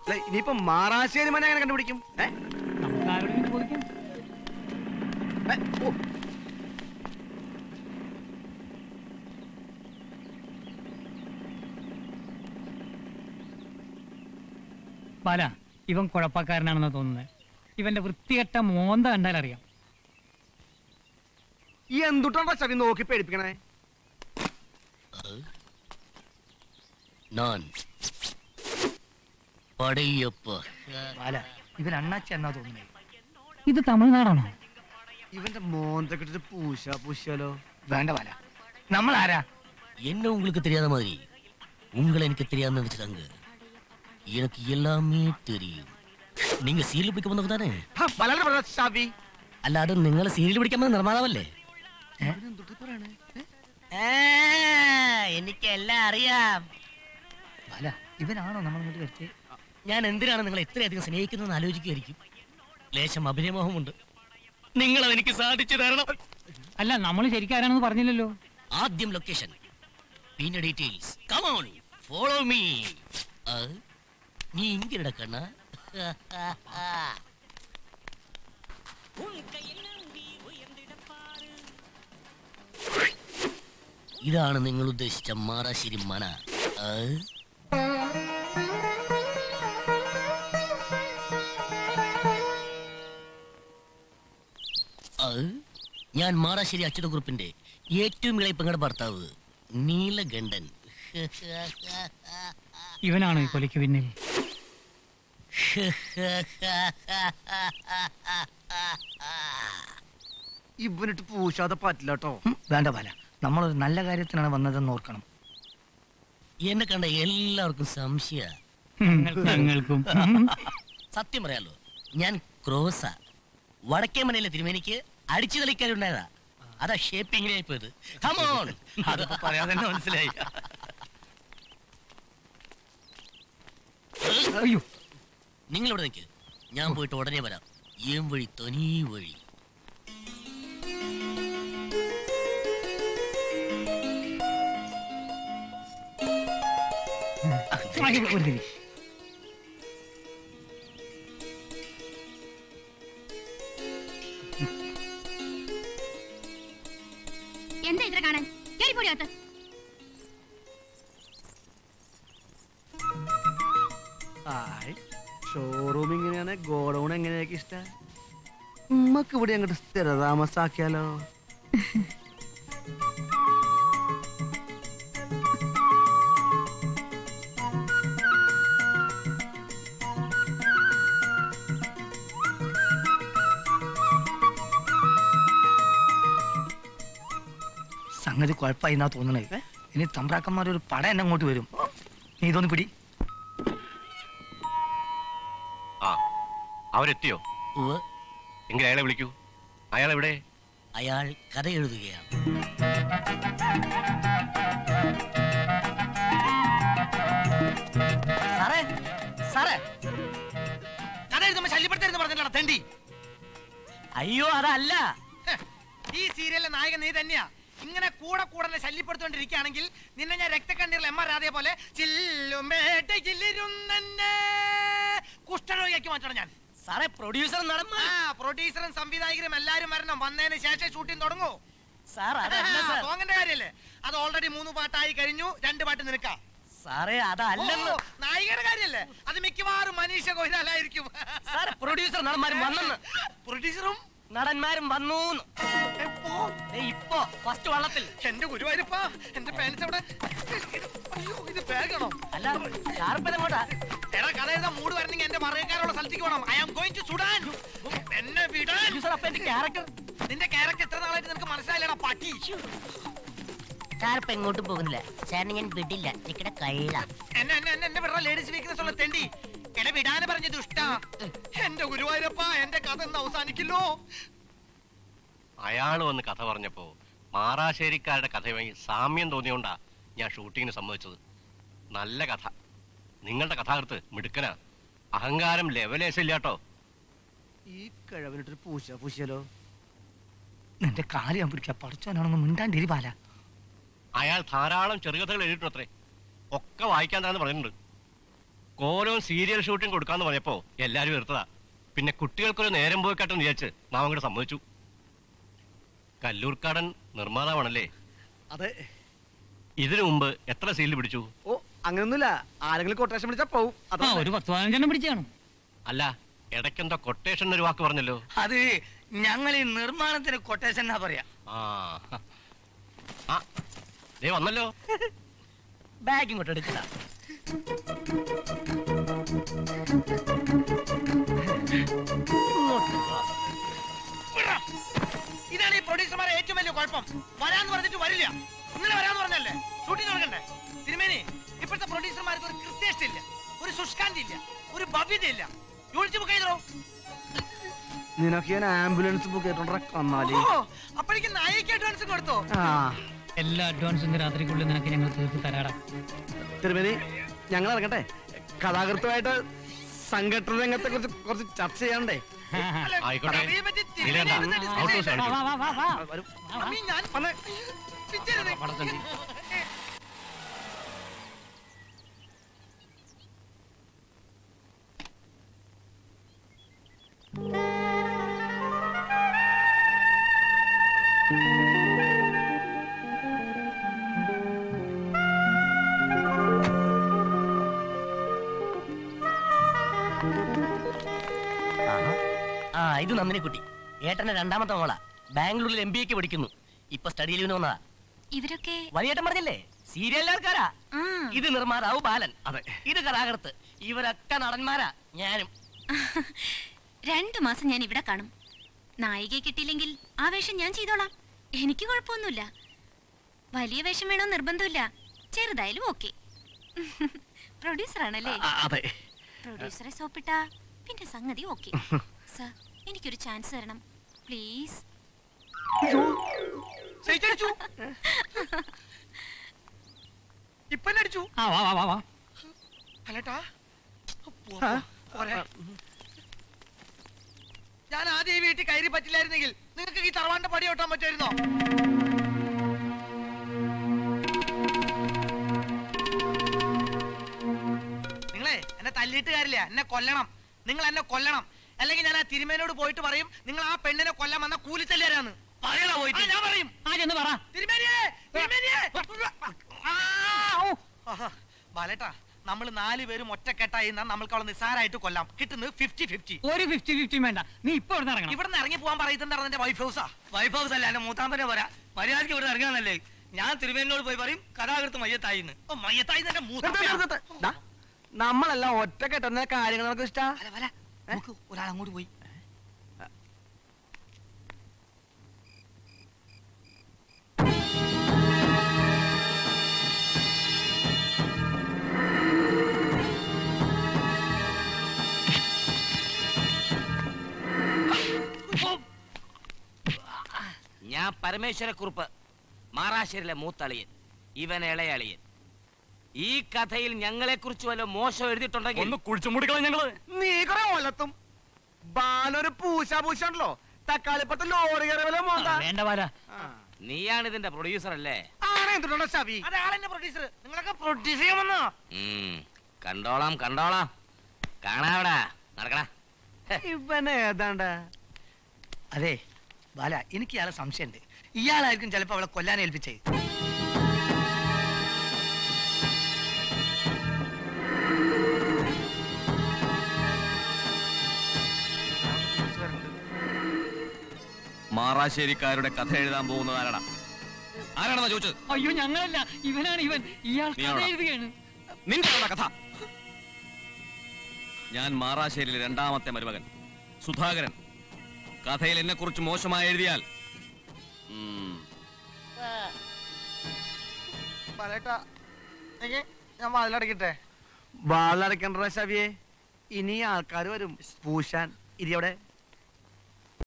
അല്ല, ഇനിയിപ്പോ മാറാശ്ശേരി മന എങ്ങനെ കണ്ടുപിടിക്കും ഏ? നമുക്ക് ആരോടെങ്കിലും ചോദിക്കാം ഏ, ഓ, ബാല ഇവൻ കുഴപ്പക്കാരനാണെന്ന് തോന്നുന്നത് ഇവന്റെ വൃത്തികെട്ട മോന്ത കണ്ടാൽ അറിയാം ഈ എന്തുട്ടാ ചവി നോക്കി പേടിപ്പിക്കണേ நான் படையப்ப ബാല ഇവൻ അണ്ണാച്ചി എന്നാ തോന്നുന്നത് ഇത് തമിഴ്നാടാണോ ഇവന്റെ മോന്തൊക്കെ ഇട്ടിട്ട് പൂശ പൂശാലോ വേണ്ട ബാല നമ്മൾ ആരാ என்ன உங்களுக்கு தெரியாத மாதிரி உங்களை எனக்கு தெரியாதுன்னு நினைச்சிட்டாங்க எனக்கு எல்லாமே தெரியும் நீங்க സീരിയൽ പിടിക്കാൻ വന്നവർ താനേ വളരെ പറഞ്ഞ ചവി അല്ലാതെ നിങ്ങളെ സീരിയൽ പിടിക്കാൻ വന്ന നിർമ്മാതാവല്ലേ എന്തുട്ടാ പറയണേ എനിക്കെല്ലാം അറിയാം ബാല ഇവനാണോ നമ്മൾ ഇങ്ങോട്ട് വരുത്തിയത് ഞാൻ എന്തിനാണ് നിങ്ങളെ ഇത്രയധികം സ്നേഹിക്കുന്നതെന്ന് ആലോചിക്കുമായിരിക്കും ലേശം അഭിനയമോഹമുണ്ട് നിങ്ങൾ എനിക്ക് സാധിച്ചു തരണം അല്ല നമ്മൾ ശരിക്കാരാണെന്ന് പറഞ്ഞില്ലല്ലോ ആദ്യം ലൊക്കേഷൻ പിന്നെ ഡീറ്റെയിൽസ് കമോൺ ഫോളോ മീ നീ ഇങ്ങനെ കണ്ണ ഇതാണ് നിങ്ങൾ ഉദ്ദേശിച്ച മാറാശ്ശേരി മന ആ? ആ? ഞാൻ മാറാശ്ശേരി അച്യുതക്കുറിപ്പിന്റെ ഏറ്റവും ഇളയ പെങ്ങളുടെ ഭർത്താവ് നീലഗണ്ഡൻ ഇവനാണ് ഈ കൊലയ്ക്ക് പിന്നിൽ ഇവനിട്ട് പൂശാതെ പറ്റില്ല കേട്ടോ ഉം, വേണ്ട ബാല നമ്മളൊരു നല്ല കാര്യത്തിനാണ് വന്നതെന്ന് ഓർക്കണം എന്നെ കണ്ട എല്ലാവർക്കും സംശയ ഞങ്ങൾക്കും സത്യം പറയാലോ ഞാൻ ക്രോസ വടക്കേ മനയിലെ തിരുമേനിക്ക് അടിച്ചു കളിക്കാനുണ്ടായതാ അതാ ഷേപ്പിങ്ങിനായി പോയത് കമോൺ അതൊക്കെ പറയാതെ തന്നെ മനസ്സിലായി അയ്യോ നിങ്ങൾ ഇവിടെ നിൽക്ക് ഞാൻ പോയിട്ട് ഉടനെ വരാം ഏം വഴി തനീ വഴി അയ്യോ, ഒരു തിരി. എന്താ ഇത്ര കാണാൻ കേറിപ്പോടിയകത്ത് ആയ് ഷോറൂം ഇങ്ങനെയാണ് ഗോഡൌൺ എങ്ങനെയൊക്കെ ഇഷ്ട ഉമ്മക്ക് ഇവിടെ അങ്ങോട്ട് സ്ഥിരതാമസാക്കിയാലോ സംഗതി കുഴപ്പമായി എന്നാ തോന്നണേ ഇനി തമ്പ്രാക്കന്മാരൊരു പട എന്നെ അങ്ങോട്ട് വരും നീ ഇതൊന്ന് പിടി ആ അവരെത്തിയോ ഉവ്വ്, എങ്കിൽ അയാളെ വിളിക്കൂ അയാൾ എവിടെ അയാൾ കഥ എഴുതുകയാണ് സാറേ സാറേ കഥ എഴുതുമ്പോ ശല്യപ്പെടുത്തരുന്ന് പറഞ്ഞിട്ടാ തെണ്ടി അയ്യോ അതല്ല ഈ സീരിയലിലെ നായകൻ നീ തന്നെയാ ഇങ്ങനെ കൂടെ കൂടെ ശല്യപ്പെടുത്തോണ്ടിരിക്കുകയാണെങ്കിൽ നിന്നെ ഞാൻ രക്തക്കണ്ണീരിൽ എം ആർ രാധയെ പോലെ ചില്ലുമേട്ടയിലിരുന്നെ കുഷ്ഠരോഗിയാക്കി മാറ്റണം ഞാൻ സാറേ പ്രൊഡ്യൂസർ നടന്ന ആ പ്രൊഡ്യൂസറും സംവിധായകരും എല്ലാരും വരണം വന്നതിന് ശേഷം ഷൂട്ടിംഗ് തുടങ്ങൂ സാർ അതല്ല സാർ സോങ്ങിന്റെ കാര്യല്ലേ അത് ഓൾറെഡി മൂന്ന് പാട്ടായി കഴിഞ്ഞു രണ്ട് പാട്ട് നിനക്കാം സാറേ അതല്ലെന്ന് ഓ, നായികയുടെ കാര്യല്ലേ അത് മിക്കവാറും മനീഷ കൊയ്താലായിരിക്കും സാർ പ്രൊഡ്യൂസർ നടന്മാരും വന്നെന്ന് പ്രൊഡ്യൂസറും നടന്മാരും വന്നു എപ്പോ ഇപ്പോ ഫസ്റ്റ് വള്ളത്തിൽ എന്റെ ഗുരുവായൂരപ്പാ എന്റെ പാൻസ് അവിടെ അയ്യോ ഇത് ബാഗാണോ അല്ല ഷാർപ്പനെങ്ങോട്ടാ എടാ കഥ എഴുതാൻ മൂട് വരണമെങ്കിൽ എന്റെ മറയക്കാരുള്ള സ്ഥലത്തേക്ക് പോകണം I am going to Sudan എന്നെ വിടാൻ പ്രൊഡ്യൂസർ അപ്പൊ എന്റെ ക്യാരക്ടർ നിന്റെ ക്യാരക്ടർ എത്ര നാളായിട്ട് നിനക്ക് മനസ്സിലായില്ലടാ പട്ടി സാറിപ്പോ എങ്ങോട്ടും പോകുന്നില്ല സാറിന് ഞാൻ വിടില്ല നിക്കടെ കൈള എന്നെ എന്നെ എന്നെ എന്നെ വിടറ ലേഡീസ് വീക്ക്നെസ് ഉള്ള തെണ്ടി എന്നെ വിടാന് പറഞ്ഞ ദുഷ്ട എന്റെ ഗുരുവായൂരപ്പാ എന്റെ കഥ എന്ന് അവസാനിക്കില്ലോ അയാൾ വന്ന് കഥ പറഞ്ഞപ്പോ മാറാശ്ശേരിക്കാരുടെ കഥയുമായി സാമ്യം തോന്നിയോണ്ടാ ഞാൻ ഷൂട്ടിങ്ങിന് സമ്മതിച്ചത് നല്ല കഥ നിങ്ങളുടെ കഥാകൃത്ത് മിടുക്കനാ അഹങ്കാരം ലെവലേശില്ലാട്ടോ ഈ കിഴവനിട്ടൊരു പൂശ പൂശിയാലോ നിന്റെ കാല് ഞാൻ പിടിക്കാം പഠിച്ചവനാണെന്ന് മിണ്ടാണ്ടിരി ബാല അയാൾ ധാരാളം ചെറുകഥകൾ എഴുതിയിട്ടുണ്ടത്രേ ഒക്കെ വായിക്കാൻ തന്നെ പറഞ്ഞിട്ടുണ്ട് കോലവും സീരിയൽ ഷൂട്ടിംഗ് കൊടുക്കാന്ന് പറഞ്ഞപ്പോ എല്ലാരും എടുത്തതാ പിന്നെ കുട്ടികൾക്കൊരു നേരം പോയി കട്ടെന്ന് വിചാരിച്ച് നാം അങ്ങോട്ട് സമ്മതിച്ചു കല്ലൂർക്കാടൻ നിർമ്മാതാവാണല്ലേ അതെ ഇതിനു മുമ്പ് എത്ര സീരിയൽ പിടിച്ചു ഓ അങ്ങനൊന്നുമില്ല ആരെങ്കിലും കൊട്ടേഷൻ വിളിച്ചാ പോവും ആ അതാ ഒരു പത്ത് പതിനഞ്ചെണ്ണം പിടിച്ചു കാണും അല്ല ഇടയ്ക്കെന്തോ കൊട്ടേഷൻ ഒരു വാക്ക് പറഞ്ഞല്ലോ അത് ഞങ്ങൾ ഈ നിർമ്മാണത്തിന് കൊട്ടേഷൻ എന്നാ പറയാ ആ ആ ദേ വന്നല്ലോ ബാഗ് ഇങ്ങോട്ട് എടുക്കുക ഇതാണ് ഈ പ്രൊഡ്യൂസർമാരെ ഏറ്റവും വലിയ കുഴപ്പം വരാന്ന് പറഞ്ഞിട്ട് വരില്ല ഇന്നലെ വരാന്ന് പറഞ്ഞല്ലേ ഷൂട്ടിംഗ് തുടങ്ങണ്ടേ തിരുമേനി ഇപ്പോഴത്തെ പ്രൊഡ്യൂസർമാർക്ക് ഒരു കൃത്യനിഷ്ഠ ഇല്ല ഒരു ശുഷ്കാന്തി ഇല്ല ഒരു ഭവ്യത ഇല്ല യൂണിറ്റ് ബുക്ക് ചെയ്തോ നിനക്ക് ഞാൻ ആംബുലൻസ് ബുക്ക് ചെയ്തോണ്ടാ കന്നാലി അപ്പോഴേക്കും നായിക അഡ്വാൻസ് കൊടുത്തോ ആ എല്ലാ അഡ്വാൻസും ഇന്ന് രാത്രിക്കുള്ളിൽ നിനക്ക് ഞങ്ങൾ തീർത്ത് തരാടാ തിരുമേനി ഞങ്ങൾ ഇറങ്ങട്ടെ കഥാകൃത്തുമായിട്ട് സംഘടന രംഗത്തെ കുറിച്ച് കുറച്ച് ചർച്ച ചെയ്യാണ്ടേ ആയിക്കോട്ടെ അതേ പറ്റി നീലേണ്ട തിരുമേനി ഔട്ട് ഹൗസ് വാ, വാ, കാണിച്ചു വാ, വാ, വാ. വരും. അമ്മി ഞാൻ പിച്ചരുത്. പടത്തണ്ടി. ആഹാ. ആ ഇത് നന്ദിനി കുട്ടി ഏട്ടന്റെ രണ്ടാമത്തെ മോളാ ബാംഗ്ലൂരിൽ എം ബി എക്ക് പഠിക്കുന്നു ഇപ്പൊ സ്റ്റഡി ലീവിന് വന്നതാ ഇവരൊക്കെ വലിയേട്ടൻ പറഞ്ഞില്ലേ സീരിയലിലെ ആൾക്കാരാ ആ ഇത് നിർമ്മാതാവ് ബാലൻ അതെ ഇത് കഥാകൃത്ത് ഇവരൊക്കെ നടന്മാരാ ഞാനും രണ്ടു മാസം ഞാൻ ഇവിടെ കാണും നായികയെ കിട്ടിയില്ലെങ്കിൽ ആ വേഷം ഞാൻ ചെയ്തോളാം എനിക്ക് കുഴപ്പമൊന്നുമില്ല വലിയ വേഷം വേണോ നിർബന്ധമില്ല ചെറുതായാലും ഓക്കെ പ്രൊഡ്യൂസർ ആണല്ലേ ആ, അതെ പ്രൊഡ്യൂസറെ സോപ്പിട്ട പിന്നെ സംഗതി ഓക്കെ സർ എനിക്കൊരു ചാൻസ് തരണം പ്ലീസ് സഹിച്ചടിച്ചു ഇപ്പൊ എന്നെ അടിച്ചു ആ വാ വാ വാ വാ അല്ലട്ടാ പോ, ആ? പോ, പോരെ. ഞാൻ ആദ്യം ഈ വീട്ടിൽ കയറി പറ്റില്ലായിരുന്നെങ്കിൽ നിങ്ങൾക്ക് ഈ തറവാന്റെ പടി ഓട്ടാൻ പറ്റുമായിരുന്നോ നിങ്ങളെ എന്നെ തല്ലിയിട്ട് കാര്യമില്ല എന്നെ കൊല്ലണം നിങ്ങൾ എന്നെ കൊല്ലണം അല്ലെങ്കിൽ ഞാൻ ആ തിരുമേനോട് പോയിട്ട് പറയും നിങ്ങൾ ആ പെണ്ണിനെ കൊല്ലാൻ വന്ന കൂലിത്തല്ലേരാന്ന് പറയണ പോയിട്ട് ഞാൻ പറയും ആദ്യം പറ തിരുമേനിയേ തിരുമേനിയേ ആ, ഓ. ആഹാ, ബാലേട്ടാ നമ്മൾ നാല് പേരും ഒറ്റക്കെട്ടായി നിന്നാ നമ്മൾക്ക് അവളെ നിസ്സാരായിട്ട് കൊല്ലാം കിട്ടുന്നത് ഫിഫ്റ്റി ഫിഫ്റ്റി ഒരു ഫിഫ്റ്റി ഫിഫ്റ്റി വേണ്ട നീ ഇപ്പൊ ഇവിടെ ഇറങ്ങണം ഇവിടെ നിന്ന് ഇറങ്ങി പോകാൻ പറയുന്നുണ്ടായിരുന്നു എന്റെ വൈഫ് ഹൗസാ വൈഫ് ഹൗസ് അല്ല എന്റെ മൂത്താമ്പനെ പോരാ മര്യാദയ്ക്ക് ഇവിടെ ഇറങ്ങാനല്ലേ ഞാൻ തിരുമേനോട് പോയി പറയും കഥാകൃത്ത് മയ്യത്തായിന്ന് ഓ, മയ്യത്തായി എന്റെ നിർത്ത്, നിർത്ത്, നിർത്ത്. ദാ, നമ്മളെല്ലാം ഒറ്റക്കെട്ടുന്ന കാര്യങ്ങൾ നമുക്ക് ഇഷ്ടാ അല്ല വല നമുക്ക് ഒരാൾ അങ്ങോട്ട് പോയി ഞാൻ പരമേശ്വരക്കുറുപ്പ് മാറാശ്ശേരിലെ മൂത്തളിയൻ ഇവൻ ഇളയളിയൻ ഈ കഥയിൽ ഞങ്ങളെ കുറിച്ച് വല്ല മോശം എഴുതിയിട്ടുണ്ടെങ്കിൽ ഒന്ന് കുഴിച്ചു മൂടിക്കളാം ഞങ്ങള് നീ കുറെ ഒലത്തും ബാലൊരു പൂശ പൂശണ്ടല്ലോ തക്കാളിപ്പത്തെ ലോറി കയറിയല്ലോ മോന്ത വേണ്ട വാല നീയാണ് ഇതിന്റെ പ്രൊഡ്യൂസർ അല്ലേ ആണെ എന്തുണ്ടോ ശവി അതെ ആളെന്നെ പ്രൊഡ്യൂസർ നിങ്ങളൊക്കെ പ്രൊഡ്യൂസ് ചെയ്യാമെന്നോ ഉം, കണ്ടോളാം കണ്ടോളാം കാണാവിടാ നടക്കണ ഇവനെ ഏതാണ്ട അതെ ബാല എനിക്ക് ഇയാളെ സംശയമുണ്ട് ഇയാളായിരിക്കും ചിലപ്പോ അവളെ കൊല്ലാൻ ഏൽപ്പിച്ചേ മാറാശ്ശേരിക്കാരുടെ കഥ എഴുതാൻ പോകുന്നത് ആരാടാ ആരാണെന്നാ ചോദിച്ചത് അയ്യോ ഞങ്ങളല്ല ഇവനാണ് ഇവൻ ഇയാൾ നീ കഥ ആണോ? എഴുതുകയാണ് നിന്റെ ആണോ കഥ ഞാൻ മാറാശ്ശേരിയിലെ രണ്ടാമത്തെ മരുമകൻ സുധാകരൻ കഥയിൽ എന്നെ കുറിച്ച് മോശമായി എഴുതിയാൽ ഉം, ബാലേട്ടാ എനിക്ക് ഞാൻ വാതിലടക്കട്ടെ ബാലടക്കണ്ട ശവിയെ ഇനി ആൾക്കാർ വരും പൂശാൻ ഇരിയവിടെ